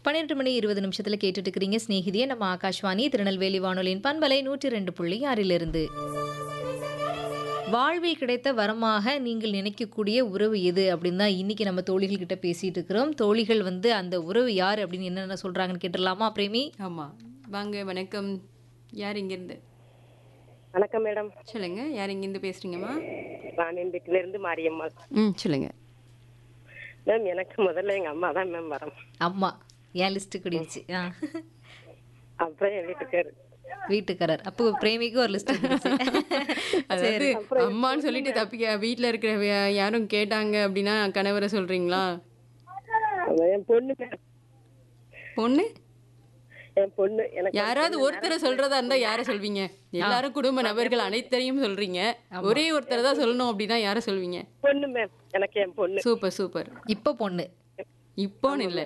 பன்னிரெண்டு மணி இருபது நிமிஷத்துல கேட்டுட்டு இருக்கிறீங்க ஸ்நேகிதியே நம்ம ஆகாஷ்வாணி திருநெல்வேலி வானொலியின் பண்பலை நூற்றி ரெண்டு புள்ளி ஆறிலிருந்து வாழ்வில் கிடைத்த வரமாக நீங்கள் நினைக்கக்கூடிய உறவு எது அப்படின்னு தான் இன்னைக்கு நம்ம தோழிகள் கிட்ட பேசிட்டு இருக்கிறோம் தோழிகள் வந்து அந்த உறவு யார் அப்படின்னு என்னென்ன சொல்றாங்கன்னு கேட்டுடலாமா பிரேமி ஆமா வாங்க வணக்கம் யார் இங்கேருந்து வணக்கம் மேடம் சொல்லுங்க யார் இங்கேருந்து பேசுறீங்கம்மா ராணியன் வீட்டில இருந்து மாரியம்மாள் ம் சொல்லுங்க மேம் எனக்கு முதல்ல எங்க அம்மா தான் மேம் வரும் அம்மா என் லிஸ்ட்டு குடிச்சு ஆ அப்புறம் என் வீட்டுக்காரு வீட்டுக்காரர் அப்போ பிரேமிக்கு ஒரு லிஸ்ட் அதாவது அம்மான்னு சொல்லிட்டு தப்பிக்க வீட்ல இருக்கிற வே- யாரும் கேட்டாங்க அப்படின்னா கணவரை சொல்றீங்களா அவன் என் பொண்ணு மேம் பொண்ணு என் பொண்ணு எனக்கு யாராவது ஒருத்தரை சொல்றதா இருந்தா யாரை சொல்வீங்க எல்லாரும் குடும்ப நபர்கள் அனைத்தரையும் சொல்றீங்க ஒரே ஒருத்தரை தான் சொல்லணும் அப்படின்னா யாரை சொல்வீங்க பொண்ணு மேம் எனக்கு என் பொண்ணு சூப்பர் சூப்பர் இப்போ பொண்ணு இப்போன்னு இல்ல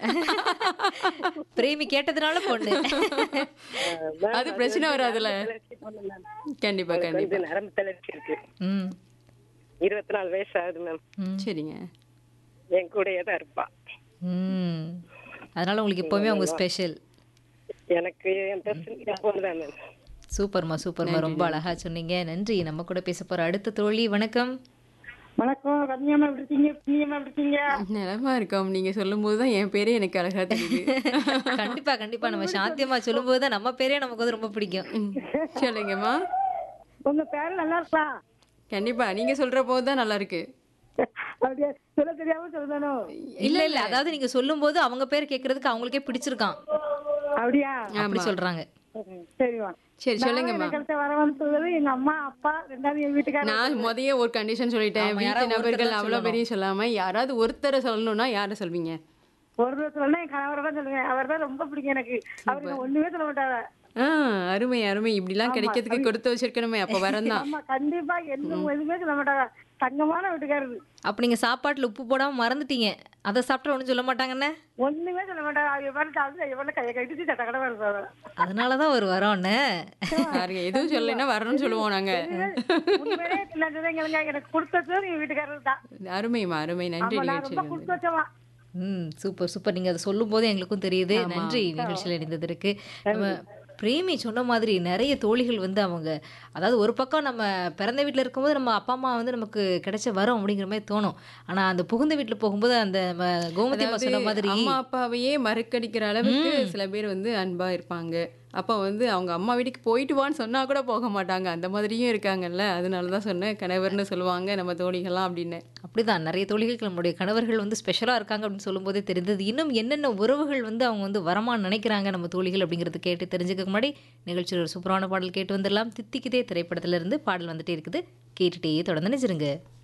பிரேமி கேட்டதுனால பொண்ணு மேம், அது பிரச்சனை வராதுல்ல தளர்ச்சி பொண்ணு மேம் கண்டிப்பா கண்டிப்பா வந்து நரம்பு தளர்ச்சி இருக்கு ம் இருபத்தி நாலு வயசு ஆகுது மேம் ம் சரிங்க என் கூடயே தான் இருப்பா ம் அதனால உங்களுக்கு எப்பவுமே அவங்க ஸ்பெஷல் எனக்கு என் பெருசு என் பொண்ணு தான் மேம் சூப்பர்மா சூப்பர்மா ரொம்ப அழகா சொன்னீங்க நன்றி நம்ம கூட பேச போற அடுத்த தோழி வணக்கம் வணக்கம் ரம்யாமா எப்படி இருக்கீங்க பிரியமா எப்படி இருக்கீங்க நிலமா இருக்கோம் நீங்க சொல்லும் போதுதான் என் பேரே எனக்கு அழகா தெரியுது கண்டிப்பா கண்டிப்பா நம்ம சாத்தியமா சொல்லும்போது தான் நம்ம பேரே நமக்கு வந்து ரொம்ப பிடிக்கும் ம், சொல்லுங்கம்மா உங்க பேரு நல்லா இருக்கா கண்டிப்பா நீங்க சொல்ற போதுதான் நல்லா இருக்கு அப்படியே சொல்ல தெரியாம சொல்லணும் இல்ல இல்ல அதாவது நீங்க சொல்லும்போது அவங்க பேர் கேக்குறதுக்கு அவங்களுக்கே பிடிச்சிருக்கான் அப்படியா அப்படி சொல்றாங்க சரிமா சரி சொல்லுங்கம்மா கருத்தை வரவன்னு சொல்றது எங்க அம்மா அப்பா ரெண்டாவது என் வீட்டுக்காரர் நான் முதைய ஒரு கண்டிஷன் சொல்லிட்டேன் வீட்டு நபர்கள் அவ்வளவு பெரிய சொல்லாம யாராவது ஒருத்தரை சொல்லணும்னா யாரை சொல்வீங்க ஒரு சொல்லணும் என் கணவரை தான் சொல்லுவேன் அவர் தான் ரொம்ப பிடிக்கும் எனக்கு அவருக்கு ஒண்ணுமே சொல்ல மாட்டாங்க ஆ அருமை அருமை இப்படிலாம் கிடைக்கிறதுக்கு கொடுத்து வச்சிருக்கணுமே அப்ப வரந்தான் ஆமா கண்டிப்பா எந்த எதுவுமே சொல்ல மாட்டாங்க தங்கமான வீட்டுக்காரரு அப்ப நீங்க சாப்பாட்டுல உப்பு போடாம மறந்துட்டீங்க அதை சாப்பிட்டா ஒண்ணும் சொல்ல மாட்டாங்கண்ணே ஒண்ணுமே சொல்ல மாட்டாங்க அவங்க பாரு சாப்பிட்டு எவ்வளவு கையை கட்டிட்டு சட்ட கடை வருவாங்க அதனாலதான் ஒரு வரோன்னு பாருங்க எதுவும் சொல்லலைன்னா வரணும்னு சொல்லுவோம் நாங்க உண்மையிலே இல்லாததை எங்களுக்கு எனக்கு கொடுத்தது எங்க வீட்டுக்காரர் தான் அருமைமா அருமை நன்றி ஆமா, நான் நிகழ்ச்சி ரொம்ப கொடுத்து வச்சவா ம் சூப்பர் சூப்பர் நீங்க அதை சொல்லும் போது எங்களுக்கும் தெரியுது நன்றி நிகழ்ச்சியில் இணைந்ததற்கு நம்ம பிரேமி சொன்ன மாதிரி நிறைய தோழிகள் வந்து அவங்க அதாவது ஒரு பக்கம் நம்ம பிறந்த வீட்டில் இருக்கும்போது நம்ம அப்பா அம்மா வந்து நமக்கு கிடைச்ச வரும் அப்படிங்கிற மாதிரி தோணும் ஆனா அந்த புகுந்த வீட்டில் போகும்போது அந்த நம்ம கோமதி அம்மா சொன்ன மாதிரி அம்மா அப்பாவையே மறுக்கடிக்கிற அளவுக்கு சில பேர் வந்து அன்பா இருப்பாங்க அப்ப வந்து அவங்க அம்மா வீட்டுக்கு போயிட்டு வான்னு சொன்னா கூட போக மாட்டாங்க அந்த மாதிரியும் இருக்காங்கல்ல அதனாலதான் சொன்னேன் கணவர்னு சொல்லுவாங்க நம்ம தோழிகள்லாம் அப்படின்னு அப்படிதான் நிறைய தோழிகளுக்கு நம்மளுடைய கணவர்கள் வந்து ஸ்பெஷலாக இருக்காங்க அப்படின்னு சொல்லும்போதே தெரிந்தது இன்னும் என்னென்ன உறவுகள் வந்து அவங்க வந்து வரமான்னு நினைக்கிறாங்க நம்ம தோழிகள் அப்படிங்கிறது கேட்டு தெரிஞ்சுக்க முன்னாடி நிகழ்ச்சியில் ஒரு சூப்பரான பாடல் கேட்டு வந்துடலாம் தித்திக்குதே திரைப்படத்துல இருந்து பாடல் வந்துட்டே இருக்குது கேட்டுட்டே தொடர்ந்து நினைச்சிருங்க